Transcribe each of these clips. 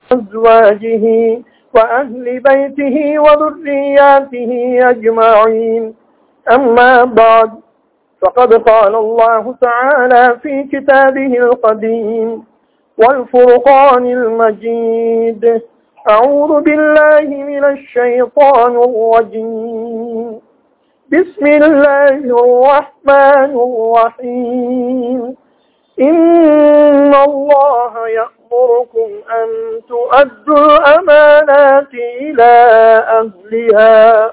أزواجه وأهل بيته وذرياته أجمعين أما بعد فقد قال الله تعالى في كتابه القديم والفرقان المجيد أعوذ بالله من الشيطان الرجيم بسم الله الرحمن الرحيم إن الله يأمركم أن تؤدوا الأمانات إلى أهلها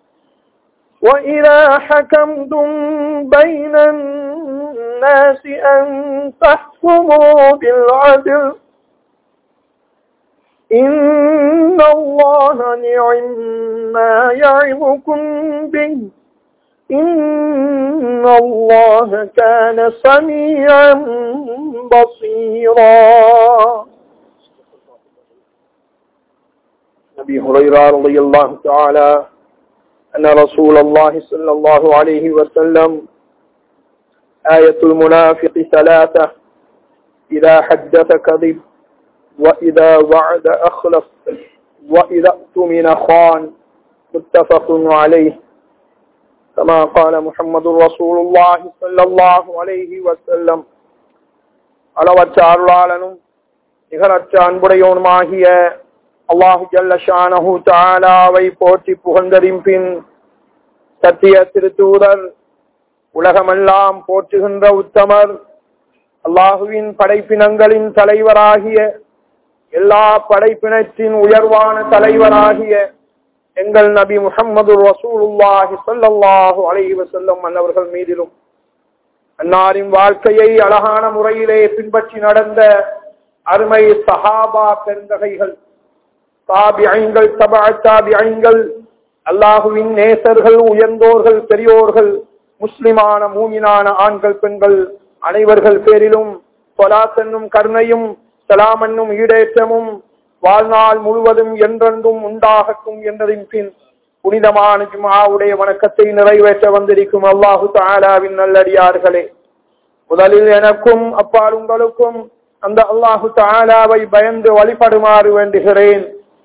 وإذا حكمتم بين الناس أن تحكموا بالعدل إن الله نعم ما يعظكم به إن الله كان سميعا بصيرا أبي هريرة رضي الله تعالى أن رسول الله صلى الله عليه وسلم آية المنافق ثلاثة إذا حدث كذب وإذا وعد أخلف وإذا اؤتمن خان متفق عليه كما قال محمد رسول الله صلى الله عليه وسلم அளவற்ற அருளாளனும் நிகரற்ற அன்புடையவனுமாகிய அல்லாஹு ஜல்லஷானஹு தாலாவை போற்றி புகழ்ந்ததின் பின் சத்திய திருத்தூதர் உலகமெல்லாம் போற்றுகின்ற உத்தமர் அல்லாஹுவின் படைப்பினங்களின் தலைவராகிய எல்லா படைப்பினத்தின் உயர்வான தலைவராகிய எங்கள் நபி முகமது ரசூலுல்லாஹி சொல்லல்லாஹு அலைஹி வஸல்லம் அன்னவர்கள் மீதிலும் அன்னாரின் வாழ்க்கையை அழகான முறையிலே பின்பற்றி நடந்த அருமை சஹாபா பெருந்தகைகள் தாபியங்கள் தபா தாபியங்கள் அல்லாஹுவின் நேசர்கள் உயர்ந்தோர்கள் பெரியோர்கள் முஸ்லிமான மூமினான ஆண்கள் பெண்கள் அனைவர்கள் பேரிலும் சொலாத் என்னும் கருணையும் சலாம் என்னும் ஈடேற்றமும் வாழ்நாள் முழுவதும் என்றென்றும் உண்டாகட்டும் என்றதின் பின் புனிதமான ஜுமாவுடைய வணக்கத்தை நிறைவேற்ற வந்திருக்கும் அல்லாஹு தாலாவின் நல்லடியார்களே முதலில் எனக்கும் அப்பால் உங்களுக்கும் அந்த அல்லாஹு தாலாவை பயந்து வழிபடுமாறு வேண்டுகிறேன்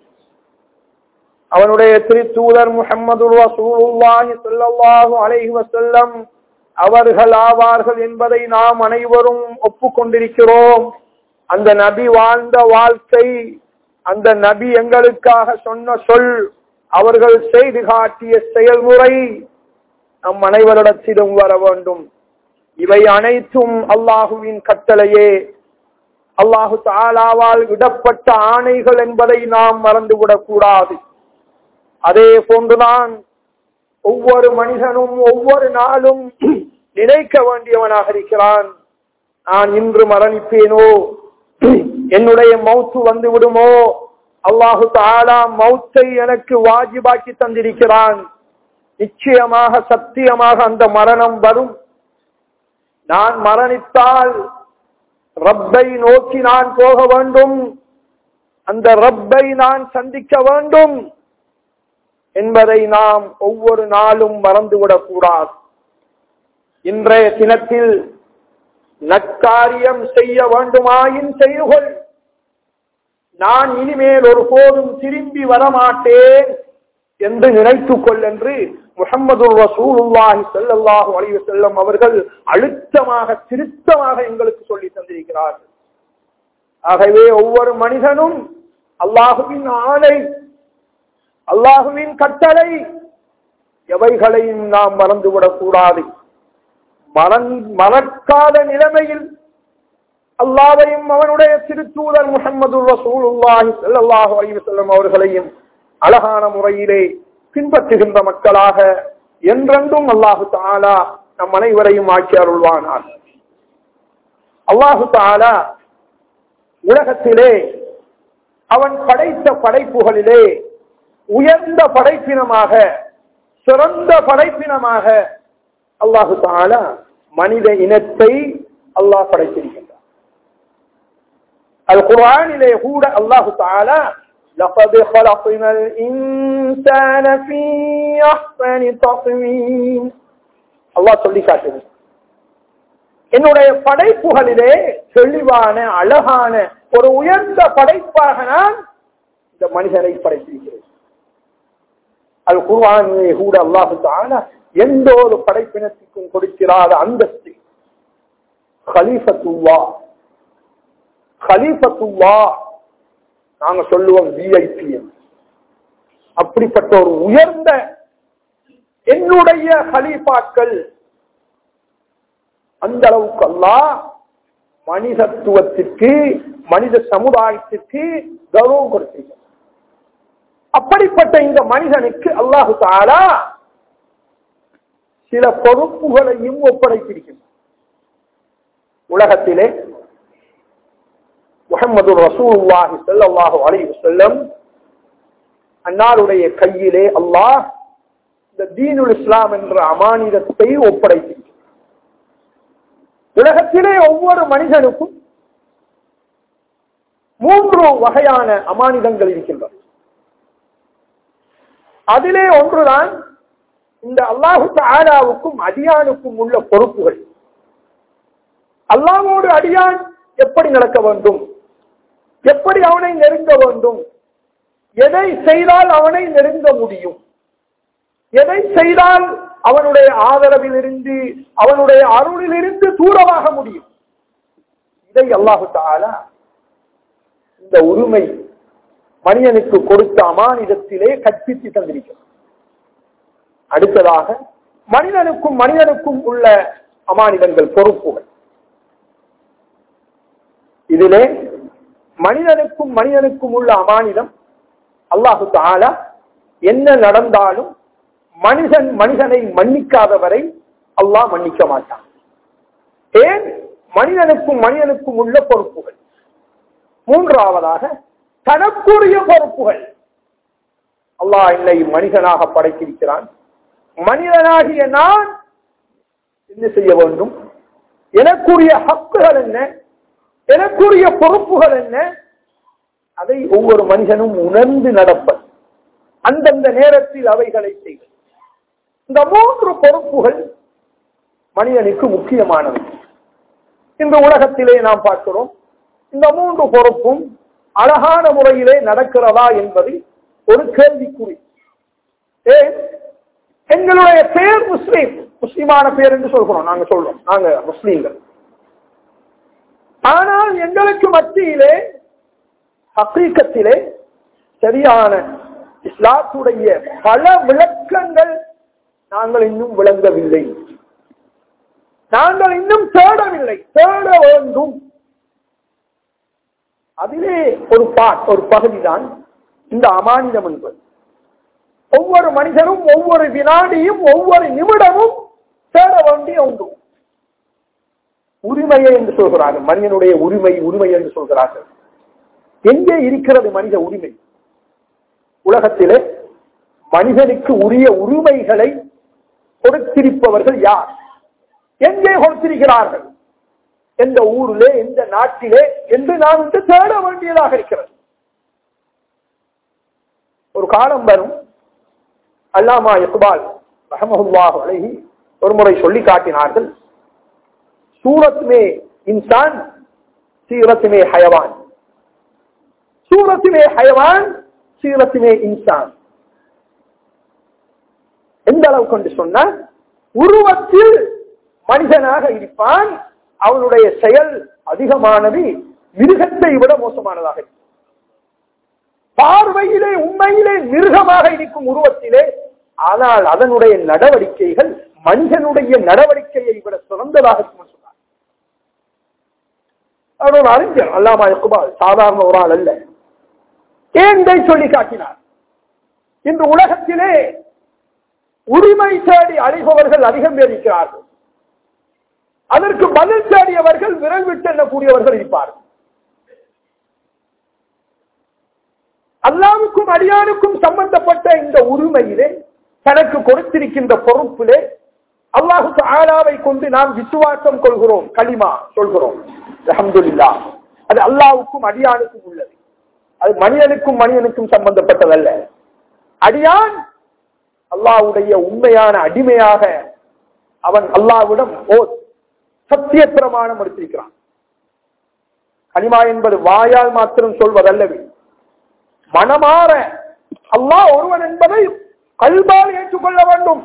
அவனுடைய திருத்தூதர் முகமது ரசூலுல்லாஹி ஸல்லல்லாஹு அலைஹி வஸல்லம் அவர்கள் ஆவார்கள் என்பதை நாம் அனைவரும் ஒப்புக்கொண்டிருக்கிறோம் அந்த நபி வாழ்ந்த வாழ்க்கை அந்த நபி எங்களுக்காக சொன்ன சொல் அவர்கள் செய்து காட்டிய செயல்முறை நம் அனைவரிடத்திலும் வர வேண்டும் இவை அனைத்தும் அல்லாஹுவின் கட்டளையே அல்லாஹு தாலாவால் விடப்பட்ட ஆணைகள் என்பதை நாம் மறந்துவிடக் கூடாது அதே போன்றுதான் ஒவ்வொரு மனிதனும் ஒவ்வொரு நாளும் நினைக்க வேண்டியவனாக இருக்கிறான் நான் இன்று மரணிப்பேனோ என்னுடைய மௌத்து வந்து விடுமோ அல்லாஹு தாலா மௌத்தை எனக்கு வாஜிபாக்கி தந்திருக்கிறான் நிச்சயமாக சத்தியமாக அந்த மரணம் வரும் நான் மரணித்தால் ரப்பை நோக்கி நான் போக வேண்டும் அந்த ரப்பை நான் சந்திக்க வேண்டும் என்பதை நாம் ஒவ்வொரு நாளும் மறந்துவிடக் கூடாது இன்றைய தினத்தில் நற்காரியம் செய்ய வேண்டுமாயின் செய்யுகள் நான் இனிமேல் ஒரு போதும் திரும்பி வரமாட்டேன் என்று நினைத்துக் கொள் என்று முகமது ரசூலுல்லாஹி ஸல்லல்லாஹு அலைஹி வஸல்லம் அவர்கள் அழுத்தமாக திருத்தமாக எங்களுக்கு சொல்லி தந்திருக்கிறார்கள் ஆகவே ஒவ்வொரு மனிதனும் அல்லாஹுவின் ஆணை அல்லாஹுவின் கட்டளை எவைகளையும் நாம் மறந்துவிடக் கூடாது மறக்காத நிலைமையில் அல்லாவையும் அவனுடைய திருத்தூதர் முகமது ரசூலுல்லாஹி ஸல்லல்லாஹு அலைஹி வஸல்லம் அவர்களையும் அழகான முறையிலே பின்பற்றுகின்ற மக்களாக என்றென்றும் அல்லாஹு தாலா நம் அனைவரையும் ஆக்கி அருள்வானார் அல்லாஹு தாலா உலகத்திலே அவன் படைத்த படைப்புகளிலே உயர்ந்த படைப்பினமாக சிறந்த படைப்பினமாக அல்லாஹு தாலா மனித இனத்தை அல்லாஹ் படைத்திருக்கின்றார் அல் குர்ஆனிலே கூட அல்லாஹு தாலா لقد خلقنا الإنسان في أحسن تقويم அல்லாஹ் சொல்லி காட்டுது என்னுடைய படைப்புகளிலே தெளிவான அழகான ஒரு உயர்ந்த படைப்பாக நான் இந்த மனிதனை படைத்திருக்கிறேன் அது குர்வானிலே கூட அல்லாஹு தானா எந்த ஒரு படைப்பினத்துக்கும் கொடுக்கிறாத அந்தஸ்து ஹலீஃபத்துல்லா ஹலீஃபத்துல்லா நாங்க சொல்லுவோம் விஐபிஎம் அப்படிப்பட்ட ஒரு உயர்ந்த என்னுடைய ஹலீஃபாக்கள் அந்த அளவுக்கு அல்லாஹ் மனிதத்துவத்திற்கு மனித சமுதாயத்திற்கு கௌரவம் கொடுத்திருக்கிறார் அப்படிப்பட்ட இந்த மனிதனுக்கு அல்லாஹு தாலா சில பொறுப்புகளையும் ஒப்படைத்திருக்கின்றார் உலகத்திலே முகமது ரசூலுல்லாஹி ஸல்லல்லாஹு அலைஹி வஸல்லம் அன்னாருடைய கையிலே அல்லாஹ் இந்த தீனுல் இஸ்லாம் என்ற அமானிதத்தை ஒப்படைத்திருக்கிறார் உலகத்திலே ஒவ்வொரு மனிதனுக்கும் மூன்று வகையான அமானிதங்கள் இருக்கின்றன அதிலே ஒன்றுதான் இந்த அல்லாஹு ஆலாவுக்கும் அடியானுக்கும் உள்ள பொறுப்புகள் அல்லாவோடு அடியான் எப்படி நடக்க வேண்டும் எப்படி அவனை நெருங்க வேண்டும் எதை செய்தால் அவனை நெருங்க முடியும் எதை செய்தால் அவனுடைய ஆதரவில் இருந்து அவனுடைய அருளில் இருந்து தூரமாக முடியும் இதை அல்லாஹு தாலா இந்த உரிமை மனிதனுக்கு கொடுத்த அமானிதத்திலே கற்பித்து தந்திருக்கிறது அடுத்ததாக மனிதனுக்கும் மனிதனுக்கும் உள்ள அமானிதங்கள் பொறுப்புகள் இதிலே மனிதனுக்கும் மனிதனுக்கும் உள்ள அமானிதம் அல்லாஹு தாலா என்ன நடந்தாலும் மனிதன் மனிதனை மன்னிக்காதவரை அல்லாஹ் மன்னிக்க மாட்டான் ஏன் மனிதனுக்கும் மனிதனுக்கும் உள்ள பொறுப்புகள் மூன்றாவதாக தனக்குரிய பொறுப்புகள் அல்லாஹ் என்னை மனிதனாக படைத்திருக்கிறான் மனிதனாகிய நான் என்ன செய்ய வேண்டும் எனக்குரிய ஹக்குகள் என்ன எனக்குரிய பொறுப்புகள் என்ன அதை ஒவ்வொரு மனிதனும் உணர்ந்து நடப்பது அந்தந்த நேரத்தில் அவைகளை செய்வது இந்த மூன்று பொறுப்புகள் மனிதனுக்கு முக்கியமானவை இந்த உலகத்திலே நாம் பார்க்கிறோம் இந்த மூன்று பொறுப்பும் அழகான முறையிலே நடக்கிறதா என்பது ஒரு கேள்விக்குறி ஏன் எங்களுடைய பேர் முஸ்லீம் முஸ்லிமான பேர் என்று சொல்கிறோம் நாங்க சொல்றோம் நாங்க முஸ்லீம்கள் ஆனால் எங்களுக்கு மத்தியிலே ஹக்கீக்கத்திலே சரியான இஸ்லாத்துடைய பல விளக்கங்கள் நாங்கள் இன்னும் விளங்கவில்லை நாங்கள் இன்னும் தேடவில்லை தேட வேண்டும் அதிலே ஒரு பாட் ஒரு பகுதிதான் இந்த அமானிதம் என்பது ஒவ்வொரு மனிதனும் ஒவ்வொரு வினாடியும் ஒவ்வொரு நிமிடமும் தேட வேண்டிய ஒன்று உரிமையை என்று சொல்கிறார்கள் மனிதனுடைய உரிமை உரிமை என்று சொல்கிறார்கள் எங்கே இருக்கிறது மனித உரிமை உலகத்திலே மனிதனுக்கு உரிய உரிமைகளை கொடுத்திருப்பவர்கள் யார் எங்கே கொடுத்திருக்கிறார்கள் எந்த ஊரிலே எந்த நாட்டிலே என்று நாம் வந்து தேட வேண்டியதாக இருக்கிறது ஒரு காலம் வரும் அல்லாமா இக்பால் ரஹமஹுல்லாஹ் அலைஹி ஒரு முறை சொல்லி காட்டினார்கள் சூரத் மே இன்சான் சீரத் மே ஹயவான் சூரத் மே ஹயவான் சீரத் மே இன்சான் எந்த அளவு கொண்டு சொன்னால் உருவத்தில் மனிதனாக இருப்பான் அவனுடைய செயல் அதிகமானது மிருகத்தை விட மோசமானதாக இருக்கும் பார்வையிலே உண்மையிலே மிருகமாக இருக்கும் உருவத்திலே ஆனால் அதனுடைய நடவடிக்கைகள் மனிதனுடைய நடவடிக்கையை விட சிறந்ததாக இருக்கும் சொன்னார் அவர் ஒரு அறிஞர் அல்லாமா இக்குபால் சாதாரண ஒரு ஆள் அல்ல ஏன் இதை சொல்லி காட்டினார் இன்று உலகத்திலே உரிமை தேடி அழைபவர்கள் அதிகம் பேர் இருக்கிறார்கள் அதற்கு பதில் தேடியவர்கள் விரல் விட்டு எண்ணக்கூடியவர்கள் இருப்பார்கள் அல்லாவுக்கும் அடியானுக்கும் சம்பந்தப்பட்ட இந்த உரிமையிலே தனக்கு கொடுத்திருக்கின்ற பொறுப்பிலே அல்லாஹு ஆலாவை கொண்டு நாம் விசுவாசம் கொள்கிறோம் களிமா சொல்கிறோம் அஹமதுல்லா அது அல்லாவுக்கும் அடியானுக்கும் உள்ளது அது மனிதனுக்கும் மனிதனுக்கும் சம்பந்தப்பட்டதல்ல அடியான் அல்லாவுடைய உண்மையான அடிமையாக அவன் அல்லாவிடம் ஓர் சத்திய பிரமாணம் எடுத்திருக்கிறான் கலிமா என்பது வாயால் மாத்திரம் சொல்வதல்லவே மனமாற அல்லாஹ் ஒருவன் என்பதை கல்பால் ஏற்றுக்கொள்ள வேண்டும்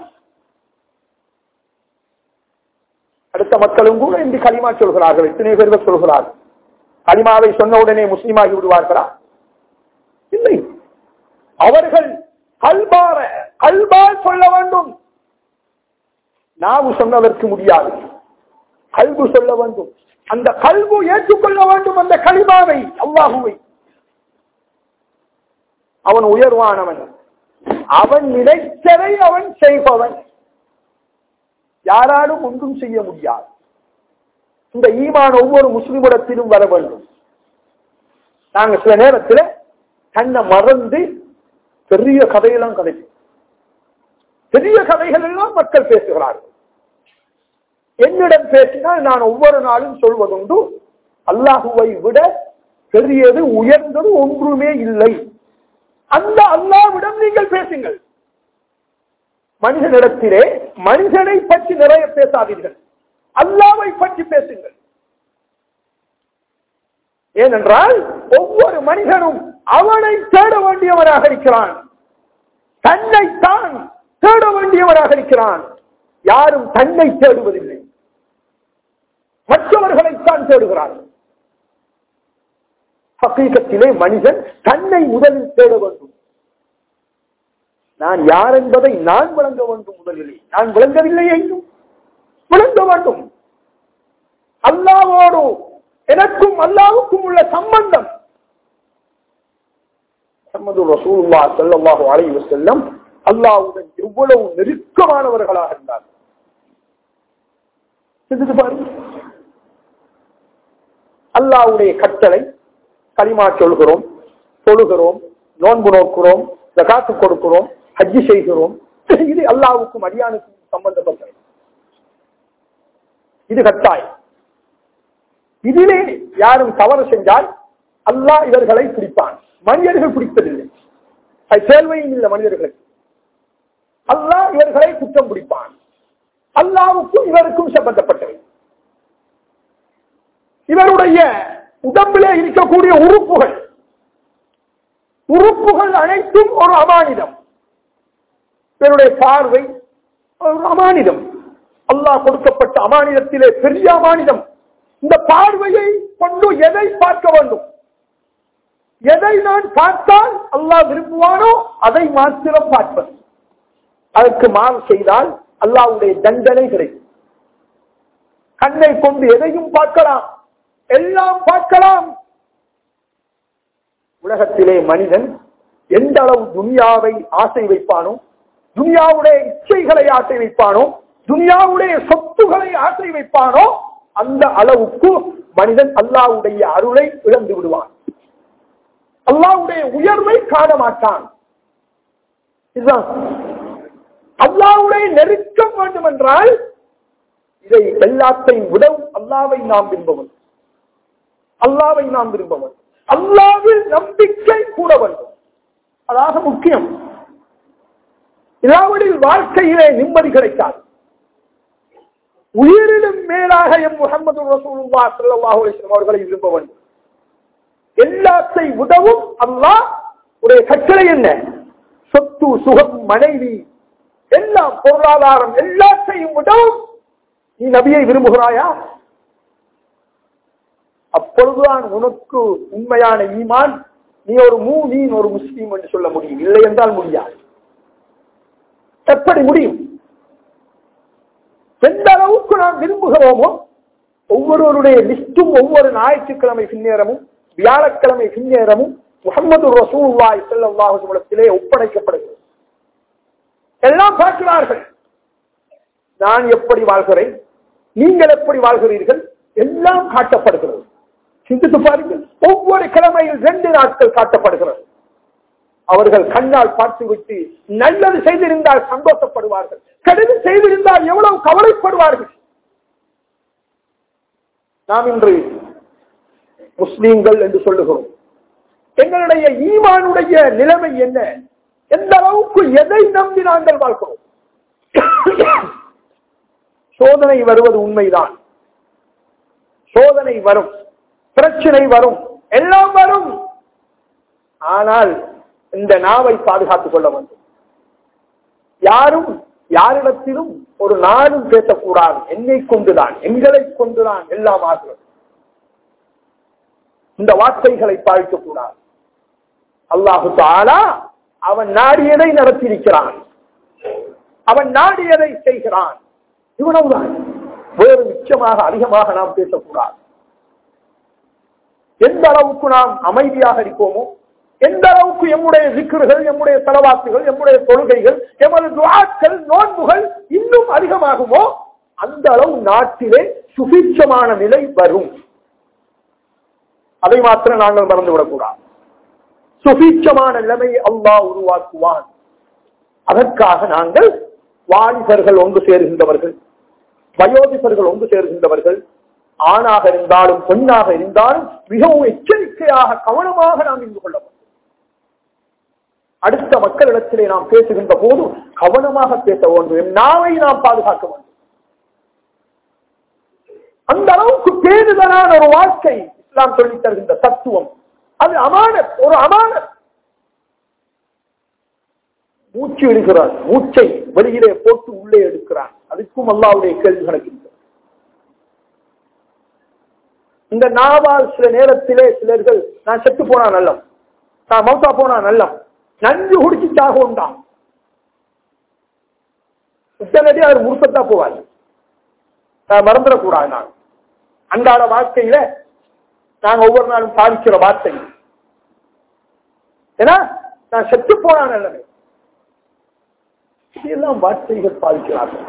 அடுத்த மக்களும் கூட இன்று களிமா சொல்கிறார்கள் எத்தனை பேர்கள் சொல்கிறார்கள் களிமாவை சொன்ன உடனே முஸ்லீமாகி விடுவார்களா இல்லை அவர்கள் கல்பார கல்பால் சொல்ல வேண்டும் நாவு சொன்னதற்கு முடியாது கல்பு சொல்ல வேண்டும் அந்த கல்பு ஏற்றுக்கொள்ள வேண்டும் அந்த களிமாவை அல்லாஹுவை அவன் உயர்வானவன் அவன் நினைத்ததை அவன் செய்பவன் யாராலும் ஒன்றும் செய்ய முடியாது இந்த ஈமான் ஒவ்வொரு முஸ்லிமிடத்திலும் வர வேண்டும் நாங்க சில நேரத்தில் தன்னை மறந்து பெரிய கதையெல்லாம் கதைக்கும் பெரிய கதைகள் எல்லாம் மக்கள் பேசுகிறார்கள் என்னிடம் பேசினால் நான் ஒவ்வொரு நாளும் சொல்வதுண்டு அல்லாஹுவை விட பெரியது உயர்ந்தது ஒன்றுமே இல்லை அந்த அல்லாவிடம் நீங்கள் பேசுங்கள் மனிதனிடத்திலே மனிதனை பற்றி நிறைய பேசாதீர்கள் அல்லாவை பற்றி பேசுங்கள் ஏனென்றால் ஒவ்வொரு மனிதனும் அவனை தேட வேண்டியவனாக இருக்கிறான் தன்னைத்தான் தேட வேண்டியவனாக இருக்கிறான் யாரும் தன்னை தேடுவதில்லை மற்றவர்களைத்தான் தேடுகிறான் ஹக்கீகத்திலே மனிதன் தன்னை முதலில் தேட வேண்டும் நான் யார் என்பதை நான் விளங்க வேண்டும் முதலிலே நான் விளங்கவில்லை என்றும் விளங்க வேண்டும் அல்லாவோடு எனக்கும் அல்லாவுக்கும் உள்ள சம்பந்தம் முஹம்மது ரசூலுல்லா ஸல்லல்லாஹு அலைஹி வஸல்லம் அல்லாஹ்வுடன் எவ்வளவு நெருக்கமானவர்களாக இருந்தார்கள் சிந்தித்து பாருங்க அல்லாஹ்வுடைய கட்டளை கலிமா சொல்கிறோம் தொழுகிறோம் நோன்பு நோக்கிறோம் ஜகாத்து கொடுக்கிறோம் ஹஜ்ஜி செய்கிறோம் இது அல்லாவுக்கும் அடியானுக்கும் சம்பந்தப்பட்டது இது கட்டாயம் இதிலே யாரும் தவறு செஞ்சால் அல்லாஹ் இவர்களை பிடிப்பான் மனிதர்கள் பிடிப்பதில்லை அது தேர்வையும் இல்லை மனிதர்களுக்கு அல்லாஹ் இவர்களை குற்றம் பிடிப்பான் அல்லாவுக்கும் இவருக்கும் சம்பந்தப்பட்டவை இவருடைய உடம்பிலே இருக்கக்கூடிய உறுப்புகள் உறுப்புகள் அனைத்தும் ஒரு அமானிதம் இவருடைய பார்வை ஒரு அமானிதம் அல்லாஹ் கொடுக்கப்பட்ட அமானிதத்திலே பெரிய அமானிதம் இந்த பார்வையை கொண்டு எதை பார்க்க வேண்டும் எதை நான் பார்த்தால் அல்லாஹ் விரும்புவானோ அதை மாத்திரம் பார்ப்பது அதற்கு மாறு செய்தால் அல்லாவுடைய தண்டனை கிடைக்கும் கண்ணை கொண்டு எதையும் பார்க்கலாம் எல்லாம் பார்க்கலாம் உலகத்திலே மனிதன் எந்த அளவு துனியாவை ஆசை வைப்பானோ துனியாவுடைய இச்சைகளை ஆசை வைப்பானோ துனியாவுடைய சொத்துகளை ஆசை வைப்பானோ அந்த அளவுக்கு மனிதன் அல்லாவுடைய அருளை இழந்து விடுவான் அல்லாவுடைய உயர்வை காண மாட்டான் இதுதான் அல்லாவுடைய நெருக்கம் வேண்டும் என்றால் இதை எல்லாத்தையும் விடவும் அல்லாவை நாம் விரும்பவன் அல்லாவை நாம் விரும்பவன் அல்லாவில் நம்பிக்கை கூட வேண்டும் அதாக முக்கியம் இல்லாவிடில் வாழ்க்கையிலே நிம்மதி கிடைக்காது உயிரிலும் மேலாக எம் முகமது ரசூலுல்லா ஸல்லல்லாஹு அலைஹி வஸல்லம் அவர்களை விரும்ப வேண்டும் எல்லாத்தை உதவும் அல்லாஹ் உடைய கட்டளை என்ன சொத்து சுகம் மனைவி எல்லாம் பொருளாதாரம் எல்லாத்தையும் உதவும் நீ நபியை விரும்புகிறாயா அப்பொழுதுதான் உனக்கு உண்மையான ஈமான் நீ ஒரு மூமீன் ஒரு முஸ்லீம் என்று சொல்ல முடியும் இல்லை என்றால் முடியாது எப்படி முடியும் எந்த அளவுக்கு நாம் விரும்புகிறோமோ ஒவ்வொருவருடைய லிஸ்டும் ஒவ்வொரு ஞாயிற்றுக்கிழமை பின்னேரமும் வியாழக்கிழமை பின்னேரமும் முகமது ரசூல்லாய் செல்லல்லாஹுலத்திலே ஒப்படைக்கப்படுகிறது எல்லாம் பார்க்கிறார்கள் நான் எப்படி வாழ்கிறேன் நீங்கள் எப்படி வாழ்கிறீர்கள் எல்லாம் காட்டப்படுகிறது சிந்தித்து பாருங்கள் ஒவ்வொரு கிழமையில் ரெண்டு நாட்கள் காட்டப்படுகிறது அவர்கள் கண்ணால் பார்த்துவிட்டு நல்லது செய்திருந்தால் சந்தோஷப்படுவார்கள் கெடுதி செய்திருந்தால் எவ்வளவு கவலைப்படுவார்கள் நாம் இன்று முஸ்லீம்கள் என்று சொல்லுகிறோம் எங்களுடைய ஈமானுடைய நிலைமை என்ன எந்த அளவுக்கு எதை நம்பி நாங்கள் வாழ்கிறோம் சோதனை வருவது உண்மைதான் சோதனை வரும் பிரச்சனை வரும் எல்லாம் வரும் ஆனால் இந்த நாவை பாதுகாத்துக் கொள்ள வேண்டும் யாரும் யாரிடத்திலும் ஒரு நாளும் பேசக்கூடாது என்னை கொண்டுதான் எங்களை கொண்டுதான் எல்லாம் ஆகிறது இந்த வார்த்தைகளை பாதிக்கக்கூடாது அல்லாஹு தாலா அவன் நாடியதை நடத்தியிருக்கிறான் அவன் நாடியதை செய்கிறான் இவ்வளவுதான் வேறு நிச்சயமாக அதிகமாக நாம் பேசக்கூடாது எந்த அளவுக்கு நாம் அமைதியாக இருப்போமோ எந்த அளவுக்கு எம்முடைய விக்கிர்கள் எம்முடைய தலவாக்குகள் எம்முடைய தொழுகைகள் எமது துவாக்கள் நோன்புகள் இன்னும் அதிகமாகுமோ அந்த அளவு நாட்டிலே சுபிட்சமான நிலை வரும் அதை மாத்திரம் நாங்கள் மறந்துவிடக்கூடாது சுபீட்சமான நிலைமையை அல்லாஹ் உருவாக்குவான் அதற்காக நாங்கள் வாலிபர்கள் ஒன்று சேருகின்றவர்கள் வயோதிபர்கள் ஒன்று சேருகின்றவர்கள் ஆணாக இருந்தாலும் பெண்ணாக இருந்தாலும் மிகவும் எச்சரிக்கையாக கவனமாக நாம் இருந்து கொள்ள வேண்டும் அடுத்த மக்களிடத்திலே நாம் பேசுகின்ற போது கவனமாக பேச வேண்டும் நாவை நாம் பாதுகாக்க வேண்டும் அந்த அளவுக்கு பேருதலான ஒரு வாழ்க்கை இஸ்லாம் சொல்லித் தருகின்ற தத்துவம் அது அமானத் ஒரு அமானத் மூச்சு எடுக்கிறார் மூச்சை வெளியிலே போட்டு உள்ளே எடுக்கிறான் அதுக்கும் அல்லாவுடைய கேள்வி நடக்கின்றது இந்த நாவால் சில நேரத்திலே சிலர்கள் நான் செத்து போனா நல்லம் நான் மௌத்தா போனா நல்லம் நஞ்சு குடிச்சு சாக உண்டாம் உடனடி அவர் முறுக்கத்தா போவார் நான் மறந்துடக்கூடாது நான் அன்றாட வாழ்க்கையில நாங்க ஒவ்வொரு நாளும் பாதிக்கிற வார்த்தை ஏன்னா நான் செத்து போனா நல்லது இதெல்லாம் வார்த்தைகள் பாதிக்கிறார்கள்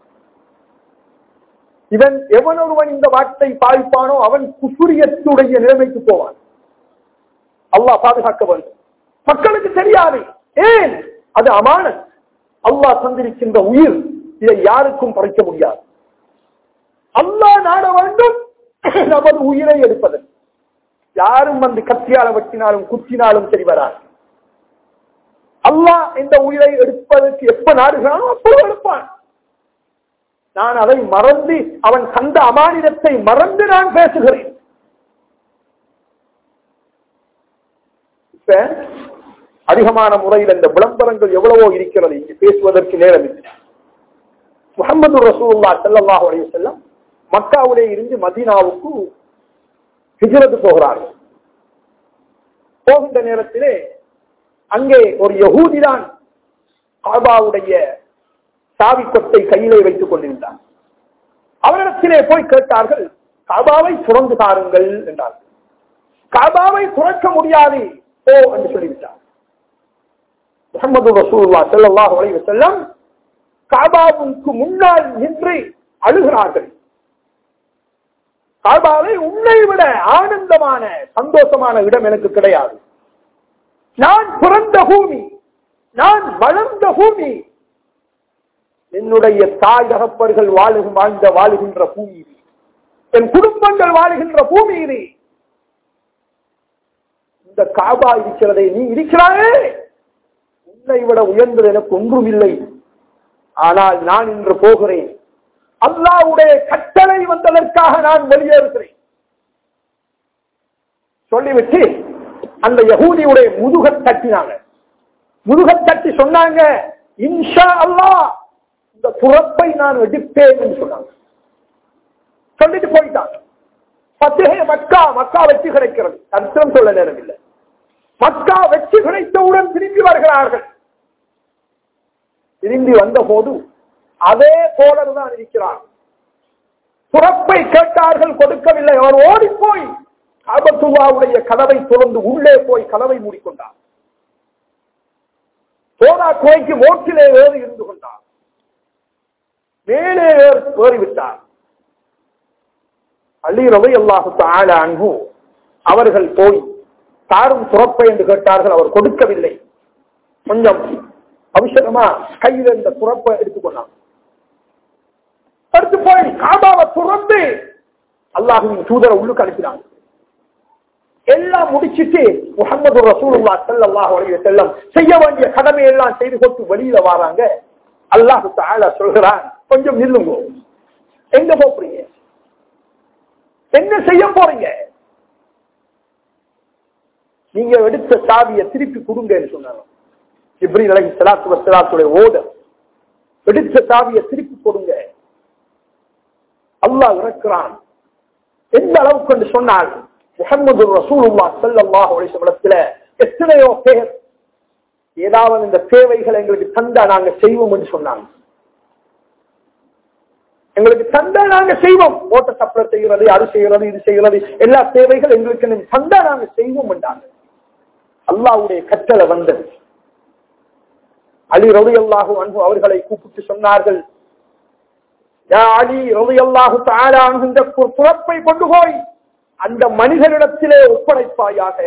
இவன் எவன் ஒருவன் இந்த வார்த்தை பாதிப்பானோ அவன் குசுரியத்துடைய நிலைமைக்கு போவான் அல்லாஹ் பாதுகாக்க வேண்டும் மக்களுக்கு தெரியாது ஏன் அது அமானத் அல்லாஹ் தந்திருக்கின்ற உயிர் இதை யாருக்கும் படைக்க முடியாது அல்லாஹ் நாட வேண்டும் நமது உயிரை எடுப்பதற்கு யாரும் வந்து கத்தியால வெட்டினாலும் குத்தினாலும் சரி வராது அல்லாஹ் இந்த உயிரை எடுப்பதற்கு எப்ப நாடுகிறானோ அப்பொழுது எடுப்பான் நான் அதை மறந்து அவன் கண்ட அமானிதத்தை மறந்து நான் பேசுகிறேன் இப்ப அதிகமான முறையில் இந்த விளம்பரங்கள் எவ்வளவோ இருக்கிறது இங்கு பேசுவதற்கு நேரம் இல்லை முகமது ரசூல்லா செல்லல்லாஹ் உடைய செல்லம் மக்காவிலே இருந்து மதீனாவுக்கு ஹிஜரத்து போகிறார்கள் போகின்ற நேரத்திலே அங்கே ஒரு யகூதிதான் காபாவுடைய சாவிக்கொத்தை கையிலே வைத்துக் கொண்டிருந்தார் அவரிடத்திலே போய் கேட்டார்கள் காபாவை சுரந்து தாருங்கள் என்றார்கள் காபாவை துறக்க முடியாது ஓ என்று சொல்லிவிட்டார் முகமது ரசூல்லா செல்லல்லாஹ் உடைய செல்லம் காபாவுக்கு முன்னால் நின்று அழுகிறார்கள் காபாவை உன்னை விட ஆனந்தமான சந்தோஷமான இடம் எனக்கு கிடையாது நான் பிறந்த பூமி நான் வளர்ந்த பூமி என்னுடைய தாய் தகப்பர்கள் வாழும் வாழ்ந்த வாழுகின்ற பூமி இது என் குடும்பங்கள் வாழுகின்ற பூமி இது இந்த காபா இருக்கிறதை நீ இருக்கிறாயே உன்னை விட உயர்ந்தது எனக்கு ஒன்றும் இல்லை ஆனால் நான் இன்று போகிறேன் அல்லாவுடைய கட்டளை வந்ததற்காக நான் வெளியேறுகிறேன் சொல்லிவிட்டு அந்த யகூதியுடைய முதுக தட்டினாங்க முதுக தட்டி சொன்னாங்க இன்ஷா அல்லா இந்த துறப்பை நான் எடுப்பேன் என்று சொன்னாங்க சொல்லிட்டு போயிட்டாங்க பத்திகை மக்கா மக்கா வெற்றி கிடைக்கிறது அர்த்தம் சொல்ல நேரம் இல்லை மக்கா வெற்றி கிடைத்தவுடன் திரும்பி வருகிறார்கள் திரும்பி வந்த போது அதே தோழர் தான் இருக்கிறார் துறப்பை கேட்டார்கள் கொடுக்கவில்லை அவர் ஓடி போய் காபத்துவாவுடைய கதவை திறந்து உள்ளே போய் கதவை மூடிக்கொண்டார் சோதா கோய்க்கு மோட்டிலே ஏறி இருந்து கொண்டார் மேலே ஏறிவிட்டார் அள்ளி ரவை அல்லாஹு ஆள அன்பு அவர்கள் போய் தாரும் துறப்பை என்று கேட்டார்கள் அவர் கொடுக்கவில்லை கொஞ்சம் அவசரமா கையில் இருந்த துறப்பை எடுத்துக்கொண்டார் அடுத்து போய் காபாவை துறந்து அல்லாஹுவின் தூதரை உள்ளுக்கு அனுப்பினாங்க எல்லாம் முடிச்சிட்டு முகமது ரசூலுல்லா ஸல்லல்லாஹு அலைஹி வஸல்லம் செய்ய வேண்டிய கடமை எல்லாம் செய்து கொண்டு வெளியில வராங்க அல்லாஹ் தஆலா சொல்கிறான் கொஞ்சம் நில்லுங்க எங்க போறீங்க என்ன செய்ய போறீங்க நீங்க எடுத்த சாவியை திருப்பி கொடுங்கன்னு சொன்னாங்க இப்ரீல் அலகி சலாத்து வசலாத்துடைய ஓடர் எடுத்த சாவியை திருப்பி கொடுங்க அல்லாஹ் இறக்குறான் எந்த அளவுக்கு என்று சொன்னால் முகமது ரசூலுல்லா ஸல்லல்லாஹு அலைஹி வஸல்லத்துல எத்தனையோ பேர் ஏதாவது இந்த தேவைகளை எங்களுக்கு தந்தா நாங்க செய்வோம் என்று சொன்னாங்க எங்களுக்கு தந்தா நாங்க செய்வோம் ஓட்ட சப்ளை செய்கிறது அது செய்கிறது இது செய்கிறது எல்லா தேவைகள் எங்களுக்கு நீங்க தந்தா நாங்க செய்வோம் என்றாங்க அல்லாஹ்வுடைய கட்டளை வந்தது அலி ரலியல்லாஹு அன்ஹு அவர்களை கூப்பிட்டு சொன்னார்கள் யா அலி ரலியல்லாஹு தஆலா அன்ஹு இந்த பு- புறப்பை கொண்டு போய் அந்த மனிதனிடத்திலே ஒப்படைப்பாயாக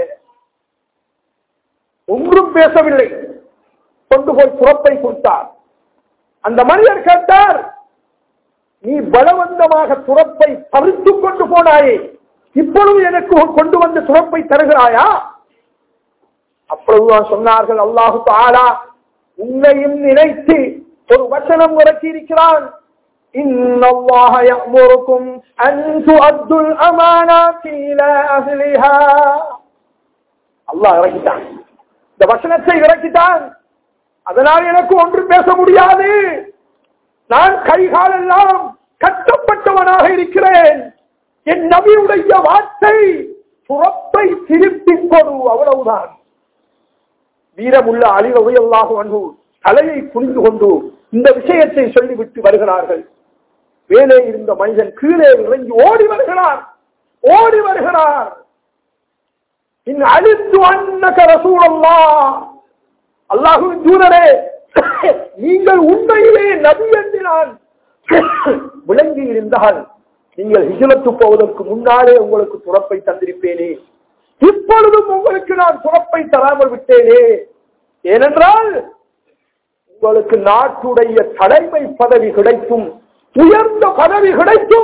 ஒன்றும் பேசவில்லை கொண்டு போய் புறப்பை கொடுத்தார் அந்த மனிதர் கேட்டார் நீ பலவந்தமாக துறப்பை பறித்து கொண்டு போனாயே இப்பொழுது எனக்கு கொண்டு வந்து துறப்பை தருகிறாயா அப்பொழுதுதான் சொன்னார்கள் அல்லாஹு தாலா உன்னையும் நினைத்து ஒரு வசனம் இறக்கி இருக்கிறான் إن الله يأمركم أن تؤدوا الأمانات إلى أهلها அல்லாஹ் இறக்கிட்டான் இந்த வசனத்தை இறக்கிட்டான் அதனால் எனக்கு ஒன்று பேச முடியாது நான் கைகால் எல்லாம் கட்டப்பட்டவனாக இருக்கிறேன் என் நபியுடைய வார்த்தை புறப்பை திருப்பிக் கொடு அவ்வளவுதான் வீரமுள்ள அழிவகையல்லாக அன்பு தலையை புரிந்து கொண்டு இந்த விஷயத்தை சொல்லிவிட்டு வருகிறார்கள் வேலே இருந்த மனிதன் கீழே இறங்கி ஓடி வருகிறார் ஓடி வருகிறார் இன் அழித்து அன்னக ரசூலல்லா அல்லாஹுவின் தூதரே நீங்கள் உண்மையிலே நபி என்று நான் விளங்கி இருந்தால் நீங்கள் ஹிஜலத்து போவதற்கு முன்னாலே உங்களுக்கு துறப்பை தந்திருப்பேனே இப்பொழுதும் உங்களுக்கு நான் துறப்பை தராமல் விட்டேனே ஏனென்றால் உங்களுக்கு நாட்டுடைய தலைமை பதவி கிடைக்கும் உயர்ந்த பதவி கிடைக்கும்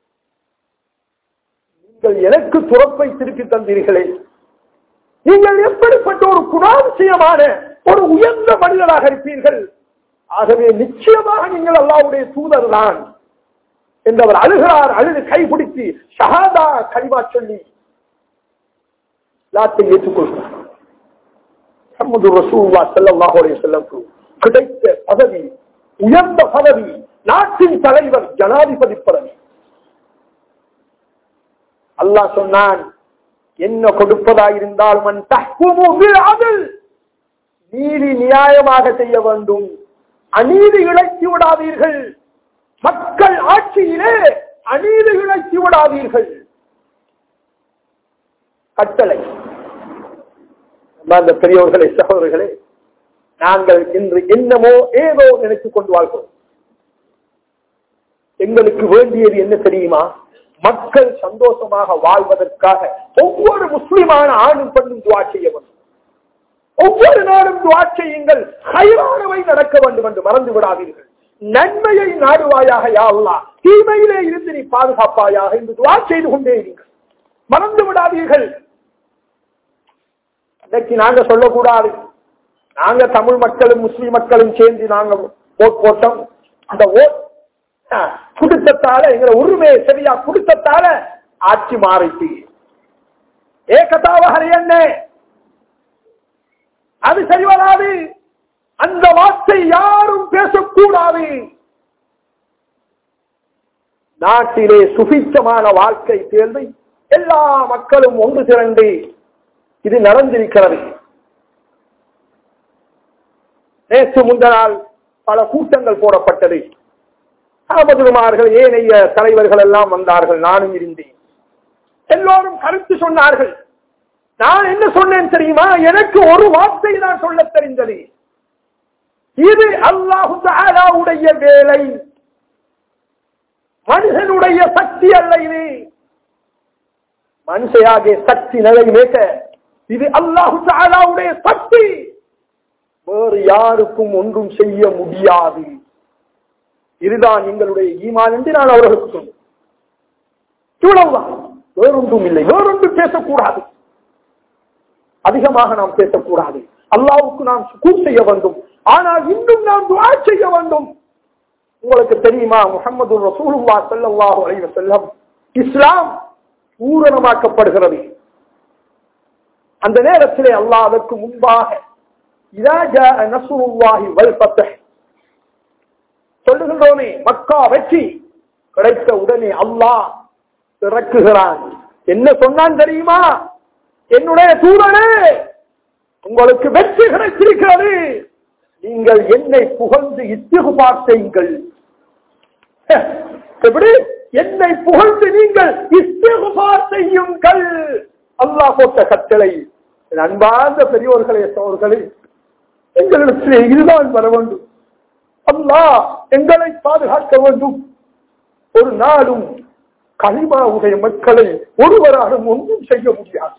நீங்கள் எனக்கு துறப்பை திருப்பி தந்தீர்களே நீங்கள் எப்படிப்பட்ட ஒரு குணாதிசயமான ஒரு உயர்ந்த மனிதராக இருப்பீர்கள் ஆகவே நிச்சயமாக நீங்கள் அல்லாவுடைய தூதர் தான் என்றவர் அழுகிறார் அழுது கைபிடித்து ஷஹாதா கரிமா சொல்லி லாத்தை ஏற்றுக்கொள்கிறார் முகமது ரசூல்லா ஸல்லல்லாஹு அலைஹி வஸல்லம் கிடைத்த பதவி உயர்ந்த பதவி நாட்டின் தலைவர் ஜனாதிபதி பதவி அல்லாஹ் சொன்னான் என்ன கொடுப்பதாயிருந்தால் மன் தஹ்குமு பில் அத்ல் நீதி நியாயமாக செய்ய வேண்டும் அநீதி இழைத்து விடாதீர்கள் மக்கள் ஆட்சியிலே அநீதி இழைத்து விடாதீர்கள் கட்டளை அந்த பெரியோர்களே சகோதரர்களே நாங்கள் இன்று என்னமோ ஏதோ நினைத்துக் கொண்டு வாழ்கிறோம் எங்களுக்கு வேண்டியது என்ன தெரியுமா மக்கள் சந்தோஷமாக வாழ்வதற்காக ஒவ்வொரு முஸ்லிமான ஆணும் பெண்ணும் துவா செய்ய வேண்டும் ஒவ்வொரு நாளும் துவா செய்யுங்கள் ஹைரானவை நடக்க வேண்டும் என்று மறந்து விடாதீர்கள் நன்மையை நாடுவாயாக யா அல்லாஹ் தீமையிலே இருந்து நீ பாதுகாப்பாயாக என்று துவா செய்து கொண்டே இருங்கள் மறந்து விடாதீர்கள் இன்னைக்கு நாங்க சொல்லக்கூடாது நாங்க தமிழ் மக்களும் முஸ்லிம் மக்களும் சேர்ந்து நாங்க ஓட் போட்டோம் அந்த ஓட் குடுத்தத்தால எங்களை உரிமையை சரியா குடுத்தத்தால ஆட்சி மாறிச்சு ஏகதாவகர் என்ன அது சரி வராது அந்த வார்த்தை யாரும் பேசக்கூடாது நாட்டிலே சுபிச்சமான வாழ்க்கை தேர்ந்து எல்லா மக்களும் ஒன்று திரண்டு இது நடந்திருக்கிறது நேற்று முந்த நாள் பல கூட்டங்கள் போடப்பட்டது அகமதுமார்கள் ஏனைய தலைவர்கள் எல்லாம் வந்தார்கள் நானும் இருந்தேன் எல்லோரும் கருத்து சொன்னார்கள் நான் என்ன சொன்னேன் தெரியுமா எனக்கு ஒரு வார்த்தை தான் சொல்ல தெரிந்தது இது அல்லாஹுடைய வேலை மனுஷனுடைய சக்தி அல்ல இது மனுஷையாகிய சக்தி நிலைமேக்க இது அல்லாஹுடைய சக்தி வேறு யாருக்கும் ஒன்றும் செய்ய முடியாது இதுதான் எங்களுடைய ஈமான் என்று நான் அவர்களுக்கு சொன்னேன் இவ்வளவுதான் வேறொன்றும் இல்லை வேறொன்றும் பேசக்கூடாது அதிகமாக நாம் பேசக்கூடாது அல்லாவுக்கு நாம் சுகூர் செய்ய வேண்டும் ஆனால் இன்னும் நாம் துவா செய்ய வேண்டும் உங்களுக்கு தெரியுமா முகமது ரசூலுல்லா ஸல்லல்லாஹு அலைஹி வஸல்லம் இஸ்லாம் பூரணமாக்கப்படுகிறது அந்த நேரத்திலே அல்லாஹ் அதற்கு முன்பாக இதா ஜாஅ நஸ்ருல்லாஹி வல் ஃபத்ஹ் சொல்லுகின்றோமே மக்கா வெற்றி கிடைத்த உடனே அல்லாஹ் இறக்குகிறான் என்ன சொன்னான் தெரியுமா என்னுடைய தூதனே உங்களுக்கு வெற்றி கிடைத்திருக்கிறது நீங்கள் என்னை புகழ்ந்து இத்திகுபார் செய்யுங்கள் எப்படி என்னை புகழ்ந்து நீங்கள் இஸ்திகுபார் செய்யுங்கள் அல்லாஹ் போட்ட கட்டளை என் அன்பார்ந்த பெரியோர்களே சோர்களே எங்களிடத்திலே இதுதான் வர வேண்டும் அல்லாஹ் எங்களை பாதுகாக்க வேண்டும் ஒரு நாளும் களிமாவுடைய மக்களை ஒருவராலும் ஒன்றும் செய்ய முடியாது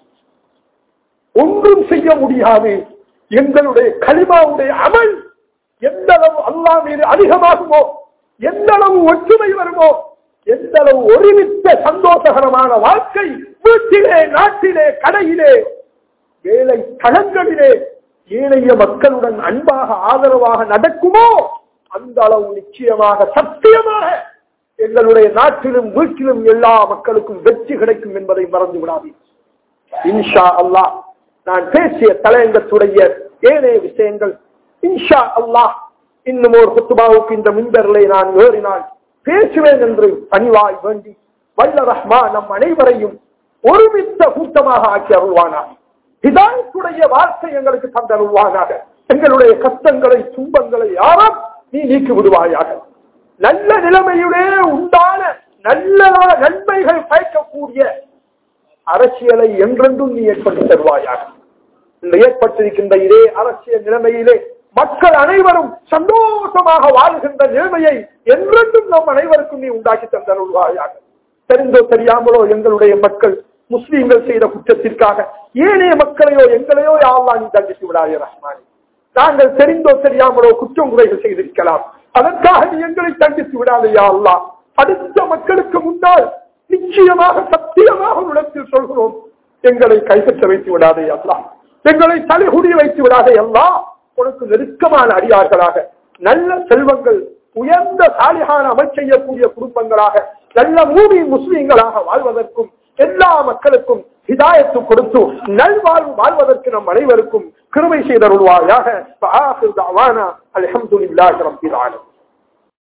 ஒன்றும் செய்ய முடியாது எங்களுடைய களிமாவுடைய அமல் எந்த அளவு அல்லா மீது அதிகமாகுமோ எந்த அளவு ஒற்றுமை வருமோ எந்த அளவு ஒருமித்த சந்தோஷகரமான வாழ்க்கை வீட்டிலே நாட்டிலே கடையிலே வேலை தளங்களிலே ஏனைய மக்களுடன் அன்பாக ஆதரவாக நடக்குமோ அந்த அளவு நிச்சயமாக சத்தியமாக எங்களுடைய நாட்டிலும் வீட்டிலும் எல்லா மக்களுக்கும் வெற்றி கிடைக்கும் என்பதை மறந்து விடாது இன்ஷா அல்லாஹ் நான் பேசிய தலையங்கத்துடைய ஏனைய விஷயங்கள் இன்ஷா அல்லாஹ் இன்னும் ஒரு குத்துபாவுக்கு இந்த மின்பர்களை நான் ஏறினால் பேசுவேன் என்று பணிவாய் வேண்டி வல்ல ரஹ்மா நம் அனைவரையும் ஒருமித்த கூட்டமாக ஆக்கி அருள்வானார் ஹிதாயத்துடைய வார்த்தை எங்களுக்கு தந்தருள்வானாக எங்களுடைய கஷ்டங்களை துன்பங்களை யாரும் நீ நீக்கி விடுவாயாக நல்ல நிலைமையுடைய உண்டான நல்ல நன்மைகள் பயக்கக்கூடிய அரசியலை என்றென்றும் நீ ஏற்படுத்தி தருவாயாக இந்த ஏற்பட்டிருக்கின்ற இதே அரசியல் நிலைமையிலே மக்கள் அனைவரும் சந்தோஷமாக வாழ்கின்ற நிலைமையை என்றென்றும் நம் அனைவருக்கும் நீ உண்டாக்கி தந்தருள்வாயாக தெரிந்தோ தெரியாமலோ எங்களுடைய மக்கள் முஸ்லீம்கள் செய்த குற்றத்திற்காக ஏனைய மக்களையோ எங்களையோ யாரெல்லாம் நீ தண்டித்து விடாய ரஹ்மானி நாங்கள் தெரிந்தோ தெரியாமலோ குற்றம் குறைகள் செய்திருக்கலாம் அதற்காக நீ எங்களை தண்டித்து விடாதையா அல்லா அடுத்த மக்களுக்கு முன்னால் நிச்சயமாக சத்தியமாக உலகத்தில் சொல்கிறோம் எங்களை கைப்பற்ற வைத்து விடாதே அல்லா எங்களை தலைகுடி வைத்து விடாதே அல்லா உனக்கு நெருக்கமான அடியார்களாக நல்ல செல்வங்கள் உயர்ந்த சாலிகான அமல் செய்யக்கூடிய குடும்பங்களாக நல்ல மூவி முஸ்லீம்களாக வாழ்வதற்கும் எல்லா மக்களுக்கும் ஹிதாயத்து கொடுத்து நல்வாழ்வு வாழ்வதற்கு நம் அனைவருக்கும் கிருமை செய்தருள்வாயாக அலமதுல்லாஹி ரப்பில் ஆலமீன்